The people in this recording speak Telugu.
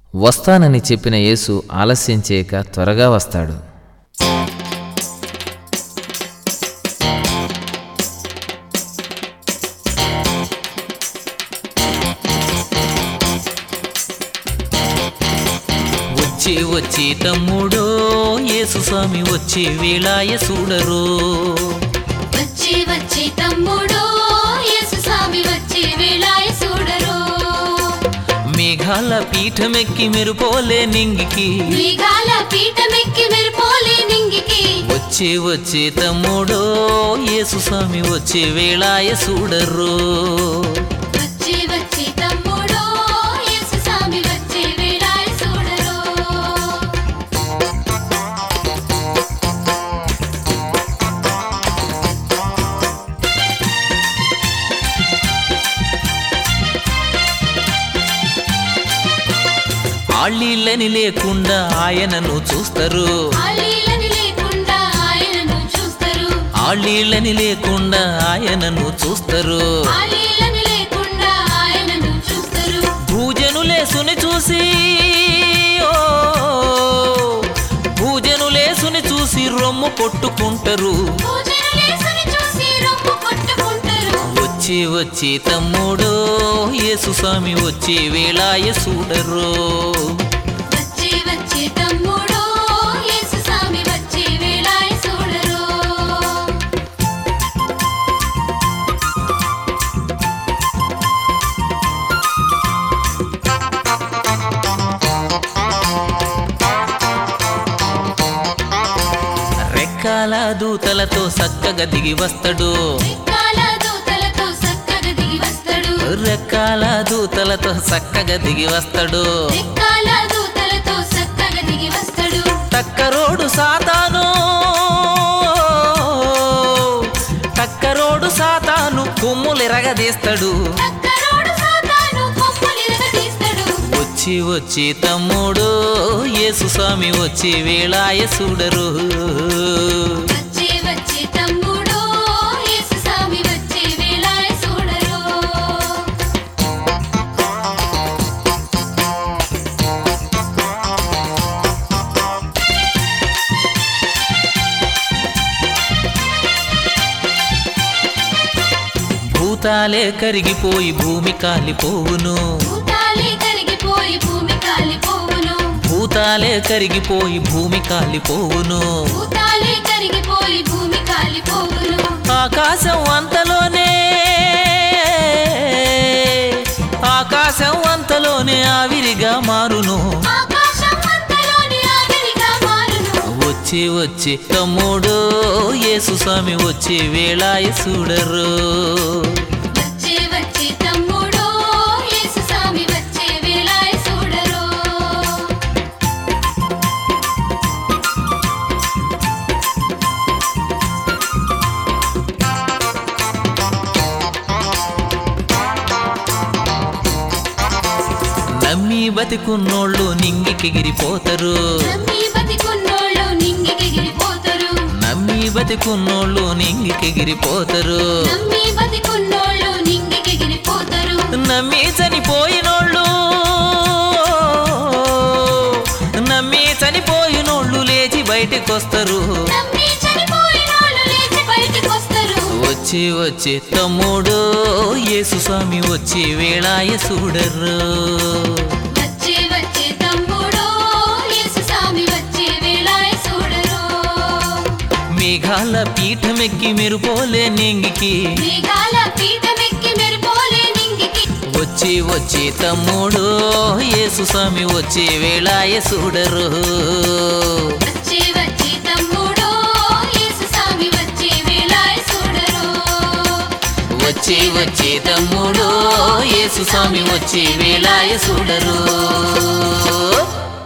వస్తానని చెప్పిన యేసు ఆలస్యం చేయక త్వరగా వస్తాడు వచ్చి వచ్చి తమ్ముడో యేసు స్వామి వచ్చి వేళాయ చూడరు వచ్చి వచ్చి తమ్ముడు యేసు స్వామి వచ్చి వేళాయ చూడరు మేఘాల పీఠమెక్కి మెరుపోలే నింగికి మేఘాల పీఠమెక్కి మెరిపోలే నింగికి వచ్చి వచ్చి తమ్ముడో యేసు స్వామి వచ్చి వేళాయ చూడరు వచ్చి వచ్చి తమ్ముడు యేసు స్వామి వచ్చి వేళాయ చూడరు ఆళ్ళీళ్ళని లేకుండా ఆయనను చూస్తారు ఆలీలని లేకుండా ఆయనను చూస్తారు ఆళ్ళీళ్ళని లేకుండా ఆయనను చూస్తారు ఆలీలని లేకుండా ఆయనను చూస్తారు భూజనులేసుని చూసి ఓ, భూజనులేసుని చూసి రొమ్ము కొట్టుకుంటారు పూజనులేసుని చూసి రొమ్ము కొట్టుకుంటారు వచ్చి వచ్చి తమ్ముడు యేసు స్వామి వచ్చి వేళాయ చూడరు వచ్చి వచ్చి తమ్ముడు యేసు స్వామి వచ్చి వేళాయ చూడరు రెక్కాల దూతలతో చక్కగా దిగి వస్తాడు రెక్కాల దూతలతో చక్కగా దిగి వస్తాడు రెక్కాల దూతలతో చక్కగా దిగి వస్తాడు రెక్కాల దూతలతో చక్కగా దిగి వస్తాడు టక్కరోడు సాతాను టక్కరోడు సాతాను కొమ్ములెరగదీస్తాడు చక్కరోడు సాతాను కొమ్ములిరగదీస్తాడు వచ్చి వచ్చి తమ్ముడు యేసు స్వామి వచ్చి వేళాయ చూడరు వచ్చి వచ్చి తమ్ముడు యేసు స్వామి వచ్చి వేళాయ చూడరు భూతాలే కరిగిపోయి భూమి కాలిపోవును భూతాలే కరిగిపోయి భూమి కాలిపోవును భూతాలే కరిగిపోయి భూమి కాలిపోవును భూతాలే కరిగిపోయి భూమి కాలిపోవును ఆకాశం అంతలోనే ఆకాశం అంతలోనే ఆవిరిగా మారును ఆకాశం అంతలోని ఆవిరిగా మారును వచ్చి వచ్చి తమ్ముడు యేసు స్వామి వచ్చి వేళాయ చూడరు వచ్చి వచ్చి తమ్ముడు యేసు స్వామి వచ్చి వేళాయ చూడరు నమ్మి బతికున్నోళ్ళు నింగికెగిరిపోతారు నమ్మి బతికున్నోళ్ళు నింగికెగిరిపోతారు నమ్మి బతికున్నోళ్ళు నింగికెగిరిపోతారు నమ్మి బతికున్నోళ్ళు నింగికెగిరిపోతారు నమ్మి చనిపోయినోళ్ళు నమ్మి చనిపోయినోళ్ళు లేచి బయటికొస్తారు నమ్మి చనిపోయినోళ్ళు లేచి బయటికొస్తారు వచ్చి వచ్చి తమ్ముడు యేసు స్వామి వచ్చి వేళాయ చూడరు వచ్చి వచ్చి తమ్ముడు యేసు స్వామి వచ్చి వేళాయ చూడరు మేఘాల పీఠమెక్కి మెరుపోలే నింగికి మేఘాల పీఠమెక్కి మెరిపోలే నింగికి వచ్చి వచ్చి తమ్ముడు యేసు స్వామి వచ్చి వేళాయ చూడరు వచ్చి వచ్చి తమ్ముడు యేసు స్వామి వచ్చి వేళాయ చూడరు వచ్చి వచ్చి తమ్ముడు యేసు స్వామి వచ్చి వేళాయ చూడరు